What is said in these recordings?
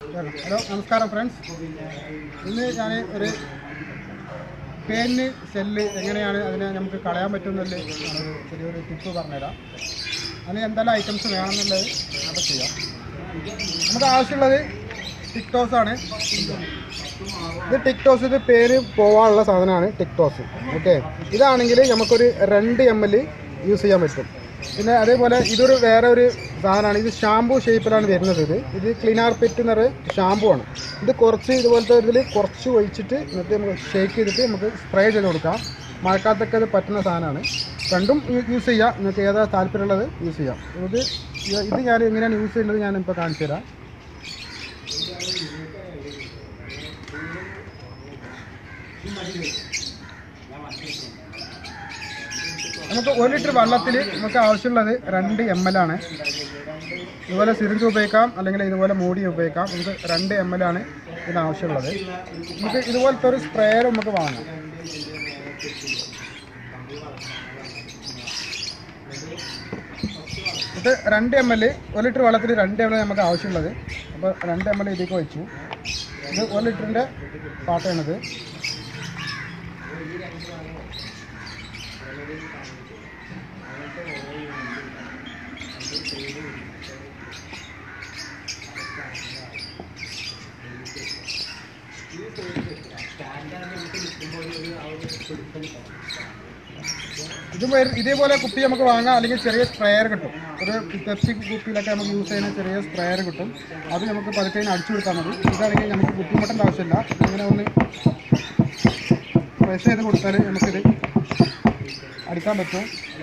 hello നമസ്കാരം friends ഇന്ന് ഞാൻ ഒരു പേനിന് സെല്ല് എങ്ങനെയാണ് അതിനെ നമുക്ക് കളയാൻ പറ്റുമെന്നല്ലേ ഒരു ചെറിയൊരു ടിപ്പ് പറഞ്ഞുതരാം അതിന് എന്തെല്ലാം ഐറ്റംസ് വേണമെന്നുള്ളത് നമുക്ക് ചെയ്യാം നമുക്ക് ആവശ്യമുള്ളത് ടിക്ടോസ് ആണ് ഇത് ടിക്ടോസ് ഇത് പേര് പോവാനുള്ള സാധനമാണ് ടിക്ടോസ് ഓക്കെ ഇതാണെങ്കിൽ നമുക്കൊരു രണ്ട് എം എൽ യൂസ് ചെയ്യാൻ പറ്റും പിന്നെ അതേപോലെ ഇതൊരു വേറെ ഒരു സാധനമാണ് ഇത് ഷാമ്പൂ ഷേപ്പിലാണ് വരുന്നത് ഇത് ഇത് ക്ലീനാർ പെറ്റ് എന്ന് പറയുന്ന ഷാമ്പൂ ആണ് ഇത് കുറച്ച് ഇതുപോലത്തെ ഇതിൽ കുറച്ച് ഒഴിച്ചിട്ട് എന്നിട്ട് നമുക്ക് ഷേക്ക് ചെയ്തിട്ട് നമുക്ക് സ്പ്രേ ചെയ്ത് കൊടുക്കാം മഴക്കാലത്തൊക്കെ ഇത് പറ്റുന്ന സാധനമാണ് രണ്ടും യൂസ് ചെയ്യാം നിങ്ങൾക്ക് ഏതാ താല്പര്യമുള്ളത് യൂസ് ചെയ്യാം ഇത് ഇത് ഞാൻ എങ്ങനെയാണ് യൂസ് ചെയ്യുന്നത് ഞാൻ ഇപ്പോൾ കാണിച്ചു തരാം നമുക്ക് ഒരു ലിറ്റർ വെള്ളത്തിൽ നമുക്ക് ആവശ്യമുള്ളത് രണ്ട് എം എൽ ആണ് ഇതുപോലെ സിറിഞ്ച് ഉപയോഗിക്കാം അല്ലെങ്കിൽ ഇതുപോലെ മൂടി ഉപയോഗിക്കാം നമുക്ക് രണ്ട് എം എൽ ആണ് ഇതിന് ആവശ്യമുള്ളത് നമുക്ക് ഇതുപോലത്തെ ഒരു സ്പ്രേയർ നമുക്ക് വാങ്ങാം ഇത് രണ്ട് എം എൽ ഒരു ലിറ്റർ വെള്ളത്തിൽ രണ്ട് എം എൽ നമുക്ക് ആവശ്യമുള്ളത് അപ്പോൾ രണ്ട് എം എൽ ഇതിലേക്ക് വെച്ചു ഇത് ഒരു ലിറ്ററിൻ്റെ പാട്ടയാണിത് ഇത് വരും ഇതേപോലെ കുപ്പി നമുക്ക് വാങ്ങാം അല്ലെങ്കിൽ ചെറിയ സ്പ്രെയർ കിട്ടും ഒരു പെപ്സി കുപ്പിയിലൊക്കെ നമുക്ക് യൂസ് ചെയ്യുന്ന ചെറിയ സ്പ്രെയർ കിട്ടും അത് നമുക്ക് പതുക്കെ അതിന് അടിച്ചു കൊടുത്താൽ മതി ഇതാണെങ്കിൽ നമുക്ക് ബുദ്ധിമുട്ടേണ്ട ആവശ്യമില്ല ഇങ്ങനെ ഒന്ന് പ്രസ് ചെയ്ത് കൊടുത്താൽ നമുക്കിത് അടിക്കാൻ പറ്റും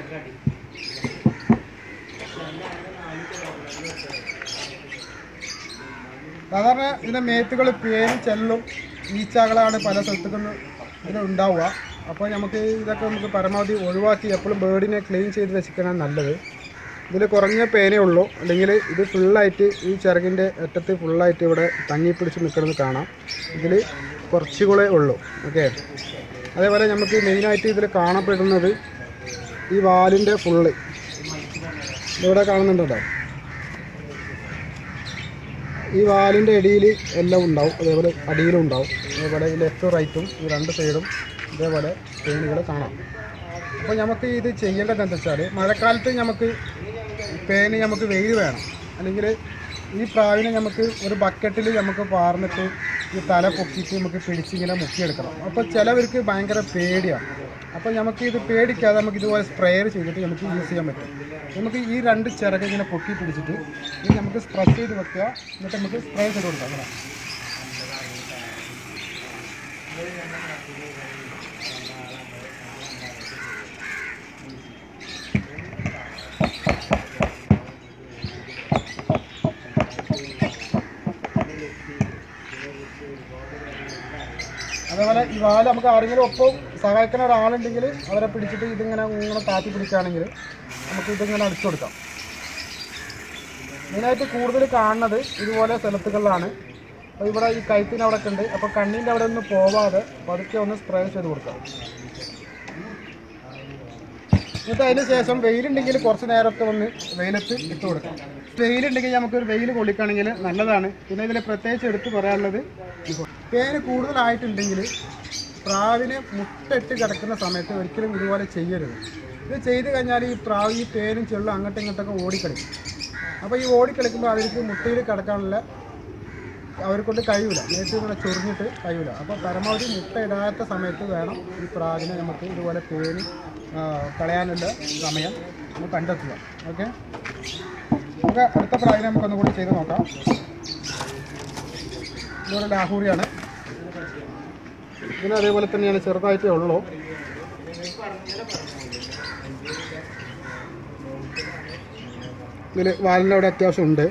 സാധാരണ ഇതിൻ്റെ മേത്തുകൾ പേരും ചെല്ലും ഈച്ചകളാണ് പല സ്ഥലത്തുകളിലും ഇത് ഉണ്ടാവുക അപ്പോൾ നമുക്ക് ഇതൊക്കെ നമുക്ക് പരമാവധി ഒഴിവാക്കി എപ്പോഴും ബേർഡിനെ ക്ലീൻ ചെയ്ത് വെച്ചിരിക്കണം നല്ലത് ഇതിൽ കുറഞ്ഞ പേനേ ഉള്ളൂ അല്ലെങ്കിൽ ഇത് ഫുള്ളായിട്ട് ഈ ചിറകിൻ്റെ അറ്റത്ത് ഫുള്ളായിട്ട് ഇവിടെ തങ്ങി പിടിച്ച് നിൽക്കുന്നത് കാണാം ഇതിൽ കുറച്ചുകൂടെ ഉള്ളൂ ഓക്കെ അതേപോലെ നമുക്ക് മെയിനായിട്ട് ഇതിൽ കാണപ്പെടുന്നത് ഈ വാലിൻ്റെ ഫുള്ള് ഇവിടെ കാണുന്നുണ്ടോ ഈ വാലിൻ്റെ ഇടയിൽ എല്ലാം ഉണ്ടാവും അതേപോലെ അടിയിലും ഉണ്ടാവും അതേപോലെ ഈ ലെഫ്റ്റും റൈറ്റും ഈ രണ്ട് സൈഡും ഇതേപോലെ പേനുകൾ കാണാം അപ്പോൾ നമുക്ക് ഇത് ചെയ്യേണ്ടത് എന്താ വെച്ചാൽ മഴക്കാലത്ത് നമുക്ക് പേന് നമുക്ക് വെയിൽ വേണം അല്ലെങ്കിൽ ഈ പ്രാവിനെ നമുക്ക് ഒരു ബക്കറ്റിൽ നമുക്ക് പാർന്നിട്ട് ഈ തല പൊക്കിയിട്ട് നമുക്ക് പിടിച്ചിങ്ങനെ മുക്കിയെടുക്കണം അപ്പോൾ ചിലവർക്ക് ഭയങ്കര പേടിയാണ് അപ്പോൾ നമുക്ക് ഇത് പേടിക്കാതെ നമുക്ക് ഇതുപോലെ സ്പ്രെയർ ചെയ്തിട്ട് നമുക്ക് യൂസ് ചെയ്യാൻ പറ്റും നമുക്ക് ഈ രണ്ട് ചിറക് ഇങ്ങനെ പൊക്കി പിടിച്ചിട്ട് ഇത് നമുക്ക് സ്പ്രെസ് ചെയ്ത് വെക്കുക എന്നിട്ട് നമുക്ക് സ്പ്രേ ചെയ്ത് കൊടുക്കാം അങ്ങനെ അതേപോലെ ഈ വാല് നമുക്ക് ആരെങ്കിലും ഒപ്പം സഹായിക്കുന്ന ഒരാളുണ്ടെങ്കിൽ അവരെ പിടിച്ചിട്ട് ഇതിങ്ങനെ ഇങ്ങനെ താത്തി പിടിക്കുകയാണെങ്കിൽ നമുക്ക് ഇതിങ്ങനെ അടിച്ചു കൊടുക്കാം മെയിനായിട്ട് കൂടുതൽ കാണുന്നത് ഇതുപോലെ സ്ഥലത്തുകളിലാണ് അപ്പോൾ ഇവിടെ ഈ കഴുത്തിന് അവിടെ ഒക്കെ ഉണ്ട് അപ്പോൾ കണ്ണിൻ്റെ അവിടെ ഒന്ന് പോവാതെ പതുക്കെ ഒന്ന് സ്പ്രേ ചെയ്ത് കൊടുക്കാം എന്നിട്ട് അതിന് ശേഷം വെയിലുണ്ടെങ്കിൽ കുറച്ച് നേരമൊക്കെ ഒന്ന് വെയിലത്ത് ഇട്ട് കൊടുക്കാം വെയിലുണ്ടെങ്കിൽ നമുക്കൊരു വെയിൽ കൊള്ളിക്കുകയാണെങ്കിൽ നല്ലതാണ് പിന്നെ ഇതിൽ പ്രത്യേകിച്ച് എടുത്ത് പറയാനുള്ളത് പേന് കൂടുതലായിട്ടുണ്ടെങ്കിൽ പ്രാവിന് മുട്ടിട്ട് കിടക്കുന്ന സമയത്ത് ഒരിക്കലും ഇതുപോലെ ചെയ്യരുത് ഇത് ചെയ്ത് കഴിഞ്ഞാൽ ഈ പ്രാവ് ഈ പേനും ചെള്ളും അങ്ങോട്ടും ഇങ്ങോട്ടൊക്കെ ഓടിക്കളിക്കും അപ്പോൾ ഈ ഓടിക്കളിക്കുമ്പോൾ അവർക്ക് മുട്ടയിൽ കിടക്കാനുള്ള അവർക്കൊണ്ട് കഴിയൂല നേരിട്ട് ഇങ്ങനെ ചൊറിഞ്ഞിട്ട് കഴിയൂല അപ്പോൾ പരമാവധി മുട്ട ഇടാത്ത സമയത്ത് വേണം ഈ പ്രാവിനെ നമുക്ക് ഇതുപോലെ പേന് ആ, കളയാനുള്ള സമയം നമുക്ക് കണ്ടെത്തുക ഓക്കെ നമുക്ക് അടുത്ത പ്രാവിനെ നമുക്ക് ഒന്നുകൂടി ചെയ്ത് നോക്കാം ഇതൊരു ലാഹൂറിയാണ് ഇതിന് അതേപോലെ തന്നെയാണ് ചെറുതായിട്ടേ ഉള്ളൂ ഇതിൽ വാലിൻ്റെ അവിടെ അത്യാവശ്യം ഉണ്ട്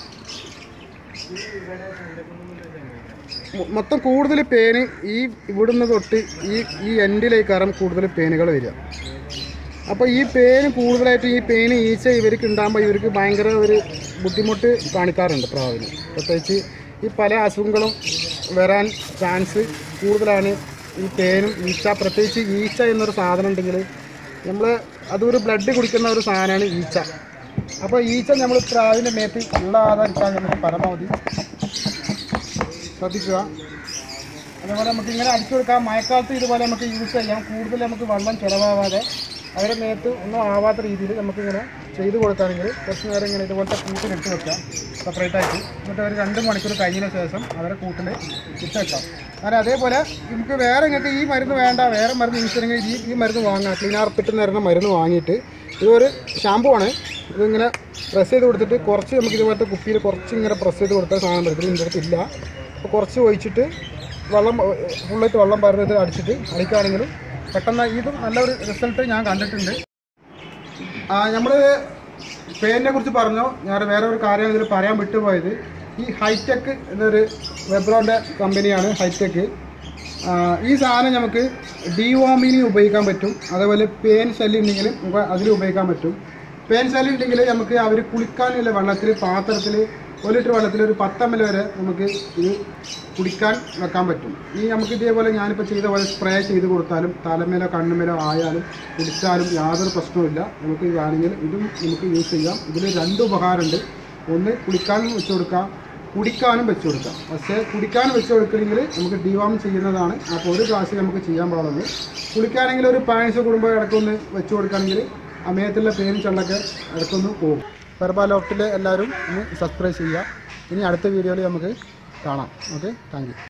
മൊ- മൊത്തം കൂടുതൽ പേന് ഈ ഇവിടുന്ന് തൊട്ട് ഈ ഈ എൻഡിലേക്കാരം കൂടുതൽ പേനുകൾ വരിക അപ്പോൾ ഈ പേന് കൂടുതലായിട്ട് ഈ പേന് ഈച്ച ഇവർക്ക് ഉണ്ടാകുമ്പോൾ ഇവർക്ക് ഭയങ്കര ഒരു ബുദ്ധിമുട്ട് കാണിക്കാറുണ്ട് പ്രാവിന് പ്രത്യേകിച്ച് ഈ പല അസുഖങ്ങളും വരാൻ ചാൻസ് കൂടുതലാണ് ഈ പേനും ഈച്ച പ്രത്യേകിച്ച് ഈച്ച എന്നൊരു സാധനം ഉണ്ടെങ്കിൽ നമ്മൾ അതൊരു ബ്ലഡ് കുടിക്കുന്ന ഒരു സാധനമാണ് ഈച്ച അപ്പോൾ ഈച്ച നമ്മൾ പ്രാവിൻ്റെ മേത്ത് ഉള്ളാതിരിക്കാൻ നമുക്ക് പരമാവധി ശ്രദ്ധിക്കുക അതേപോലെ നമുക്ക് ഇങ്ങനെ അടിച്ചു കൊടുക്കാം മഴക്കാലത്ത് ഇതുപോലെ നമുക്ക് യൂസ് ചെയ്യാം കൂടുതൽ നമുക്ക് വെള്ളം ചിലവാകാതെ അവരുടെ മേത്ത് ഒന്നും ആവാത്ത രീതിയിൽ നമുക്കിങ്ങനെ ചെയ്ത് കൊടുക്കുകയാണെങ്കിൽ കുറച്ച് നേരം ഇങ്ങനെ ഇതുപോലത്തെ കൂട്ടിലിട്ട് വെക്കാം സെപ്പറേറ്റ് ആയിട്ട് എന്നിട്ട് ഒരു രണ്ട് മണിക്കൂർ കഴിഞ്ഞതിന് ശേഷം അവരെ കൂട്ടിൽ ഇട്ട് വെക്കാം കാരണം അതേപോലെ നമുക്ക് വേറെ ഇങ്ങനത്തെ ഈ മരുന്ന് വേണ്ട വേറെ മരുന്ന് യൂസ് ചെയ്യണമെങ്കിൽ ഈ ഈ മരുന്ന് വാങ്ങാം ക്ലീനാർ പിറ്റ് നേരുന്ന മരുന്ന് വാങ്ങിയിട്ട് ഇതൊരു ഷാമ്പു ആണ് ഇതിങ്ങനെ പ്രസ് ചെയ്ത് കൊടുത്തിട്ട് കുറച്ച് നമുക്ക് ഇതുപോലത്തെ കുപ്പിയിൽ കുറച്ച് ഇങ്ങനെ പ്രസ് ചെയ്ത് കൊടുത്താൽ സാധനം വരും ഇതിൻ്റെ അടുത്ത് ഇല്ല അപ്പോൾ കുറച്ച് ഒഴിച്ചിട്ട് വെള്ളം ഫുള്ളായിട്ട് വെള്ളം പരന്നത്തിൽ അടിച്ചിട്ട് അടിക്കുകയാണെങ്കിലും പെട്ടെന്ന് ഇതും നല്ലൊരു റിസൾട്ട് ഞാൻ കണ്ടിട്ടുണ്ട് നമ്മൾ പേരിനെ കുറിച്ച് പറഞ്ഞു ഞാൻ വേറെ ഒരു കാര്യമാണ് ഇതിൽ പറയാൻ വിട്ടുപോയത് ഈ ഹൈടെക് എന്നൊരു വെബ്രോൻ്റെ കമ്പനിയാണ് ഹൈടെക് ഈ സാധനം നമുക്ക് ഡിവോമിനി ഉപയോഗിക്കാൻ പറ്റും അതേപോലെ പേൻ ശല്യം ഉണ്ടെങ്കിൽ നമുക്ക് അതിൽ ഉപയോഗിക്കാൻ പറ്റും പേൻ ശല്യം ഉണ്ടെങ്കിൽ നമുക്ക് അവർ കുളിക്കാനുള്ള വെള്ളത്തിൽ പാത്രത്തിൽ ഒരു ലിറ്റർ വെള്ളത്തിൽ ഒരു പത്തമ്മൽ വരെ നമുക്ക് ഇത് കുടിക്കാൻ വെക്കാൻ പറ്റും ഈ നമുക്ക് ഇതേപോലെ ഞാനിപ്പോൾ ചെയ്ത പോലെ സ്പ്രേ ചെയ്ത് കൊടുത്താലും തലമേലോ കണ്ണുമേലോ ആയാലും കുടിച്ചാലും യാതൊരു പ്രശ്നവുമില്ല നമുക്ക് വേണമെങ്കിൽ ഇതും നമുക്ക് യൂസ് ചെയ്യാം ഇതിൽ രണ്ട് ഉപകാരമുണ്ട് ഒന്ന് കുളിക്കാനും വെച്ച് കൊടുക്കാം കുടിക്കാനും വെച്ച് കൊടുക്കാം പക്ഷേ കുടിക്കാനും വെച്ച് കൊടുക്കണമെങ്കിൽ നമുക്ക് ഡിവാം ചെയ്യുന്നതാണ് അപ്പോൾ ഒരു ഗ്ലാസ്സിൽ നമുക്ക് ചെയ്യാൻ പാടുള്ളൂ കുളിക്കാണെങ്കിൽ ഒരു പായസം കൂടുമ്പോൾ ഇടയ്ക്കൊന്ന് വെച്ച് കൊടുക്കുകയാണെങ്കിൽ അമയത്തുള്ള പേരും ചള്ളൊക്കെ ഇടയ്ക്കൊന്ന് പോകും പെർബ ലോഫ്റ്റിൽ എല്ലാവരും ഒന്ന് സബ്സ്ക്രൈബ് ചെയ്യുക ഇനി അടുത്ത വീഡിയോയിൽ നമുക്ക് കാണാം ഓക്കെ താങ്ക്